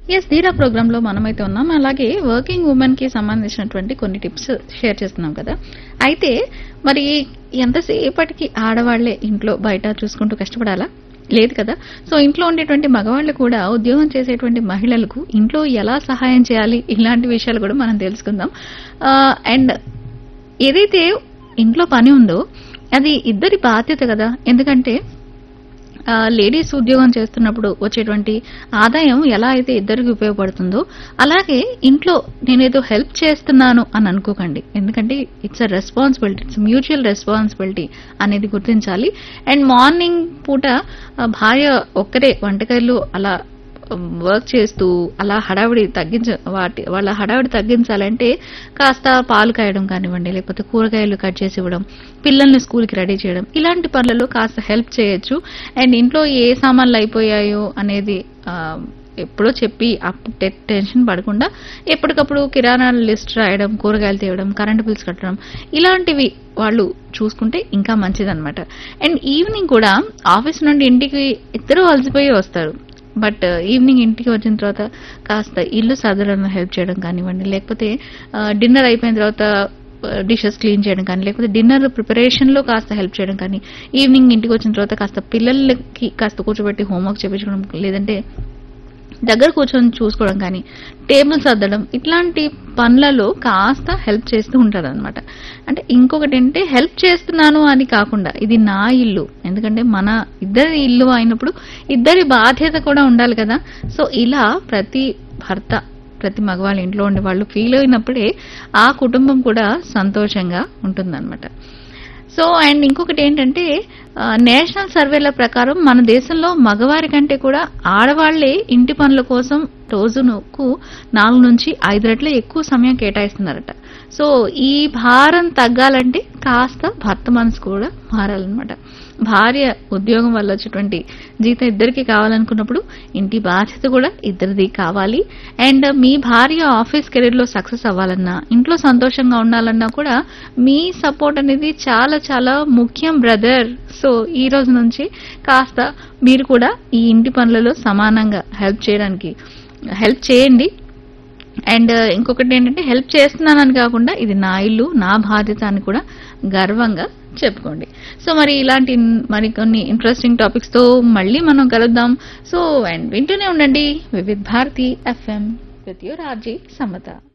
yes ధీరా programme లో మనమైతే ఉన్నాం అలాగే వర్కింగ్ ఉమెన్ కి సంబంధించినటువంటి కొన్ని టిప్స్ షేర్ చేస్తున్నాం కదా అయితే మరి ఎంతసేపటికి ఆడవాళ్లే ఇంట్లో బయట చూసుకుంటూ కష్టపడాలా లేదు కదా సో ఇంట్లో ఉండేటువంటి మగవాళ్ళు కూడా ఉద్యోగం చేసేటువంటి మహిళలకు ఇంట్లో ఎలా సహాయం చేయాలి ఇలాంటి విషయాలు కూడా మనం తెలుసుకుందాం అండ్ ఏదైతే ఇంట్లో పని ఉందో అది ఇద్దరి బాధ్యత కదా ఎందుకంటే లేడీస్ ఉద్యోగం చేస్తున్నప్పుడు వచ్చేటువంటి ఆదాయం ఎలా అయితే ఇద్దరికి ఉపయోగపడుతుందో అలాగే ఇంట్లో నేనేదో హెల్ప్ చేస్తున్నాను అని అనుకోకండి ఎందుకంటే it's a responsibility it's mutual responsibility అనేది గుర్తించాలి అండ్ మార్నింగ్ పూట ఆ, భార్య ఒక్కరే వంటకాయలు అలా వర్క్ చేస్తూ అలా హడావిడి తగ్గించ వాటి వాళ్ళ హడావిడి తగ్గించాలంటే కాస్త పాలు కాయడం కానివ్వండి లేకపోతే కూరగాయలు కట్ చేసి ఇవ్వడం పిల్లల్ని స్కూల్కి రెడీ చేయడం ఇలాంటి పనులలో కాస్త హెల్ప్ చేయొచ్చు అండ్ ఇంట్లో ఏ సామాన్లు అయిపోయాయో అనేది ఆ, ఎప్పుడో చెప్పి అప్పుడు టె- టెన్షన్ పడకుండా ఎప్పటికప్పుడు కిరాణా లిస్ట్ రాయడం కూరగాయలు తేవడం కరెంటు బిల్స్ కట్టడం ఇలాంటివి వాళ్ళు చూసుకుంటే ఇంకా మంచిదన్నమాట అండ్ ఈవినింగ్ కూడా ఆఫీస్ నుండి ఇంటికి ఇద్దరు అలసిపోయి వస్తారు బట్ ఈవినింగ్ ఇంటికి వచ్చిన తర్వాత కాస్త ఇల్లు సదరడం హెల్ప్ చేయడం కానివ్వండి లేకపోతే డిన్నర్ అయిపోయిన తర్వాత డిషెస్ క్లీన్ చేయడం కానీ లేకపోతే డిన్నర్ ప్రిపరేషన్ లో కాస్త హెల్ప్ చేయడం కానీ ఈవినింగ్ ఇంటికి వచ్చిన తర్వాత కాస్త పిల్లలకి కాస్త కూర్చోబెట్టి హోంవర్క్ చేయించడం లేదంటే దగ్గర కూర్చొని చూసుకోవడం కానీ టేబుల్ సర్దడం ఇట్లాంటి పనులలో కాస్త హెల్ప్ చేస్తూ ఉంటారు అనమాట అంటే ఇంకొకటి ఏంటంటే హెల్ప్ చేస్తున్నాను అని కాకుండా ఇది నా ఇల్లు ఎందుకంటే మన ఇద్దరి ఇల్లు అయినప్పుడు ఇద్దరి బాధ్యత కూడా ఉండాలి కదా సో ఇలా ప్రతి భర్త ప్రతి మగవాళ్ళ ఇంట్లో ఉండే వాళ్ళు ఫీల్ అయినప్పుడే ఆ కుటుంబం కూడా సంతోషంగా ఉంటుందన్నమాట సో అండ్ ఇంకొకటి ఏంటంటే ఆ, నేషనల్ సర్వేల ప్రకారం మన దేశంలో మగవారి కంటే కూడా ఆడవాళ్లే ఇంటి పనుల కోసం రోజుకు నాలుగు నుంచి ఐదు రెట్ల ఎక్కువ సమయం కేటాయిస్తున్నారట సో ఈ భారం తగ్గాలంటే కాస్త భర్త మనసు కూడా మారాలన్నమాట భార్య ఉద్యోగం వల్ల వచ్చేటువంటి జీతం ఇద్దరికి కావాలనుకున్నప్పుడు ఇంటి బాధ్యత కూడా ఇద్దరిది కావాలి అండ్ మీ భార్య ఆఫీస్ కెరీర్ లో సక్సెస్ అవ్వాలన్నా ఇంట్లో సంతోషంగా ఉండాలన్నా కూడా మీ సపోర్ట్ అనేది చాలా చాలా ముఖ్యం బ్రదర్ సో ఈ రోజు నుంచి కాస్త మీరు కూడా ఈ ఇంటి పనులలో సమానంగా హెల్ప్ చేయడానికి హెల్ప్ చేయండి అండ్ ఇంకొకటి ఏంటంటే హెల్ప్ చేస్తున్నానని కాకుండా ఇది నా ఇల్లు నా బాధ్యత అని కూడా గర్వంగా చెప్పుకోండి సో మరి ఇలాంటి మరికొన్ని ఇంట్రెస్టింగ్ టాపిక్స్ తో మళ్ళీ మనం కలుద్దాం సో అండ్ వింటూనే ఉండండి Vividh Bharati FM with your RJ Samata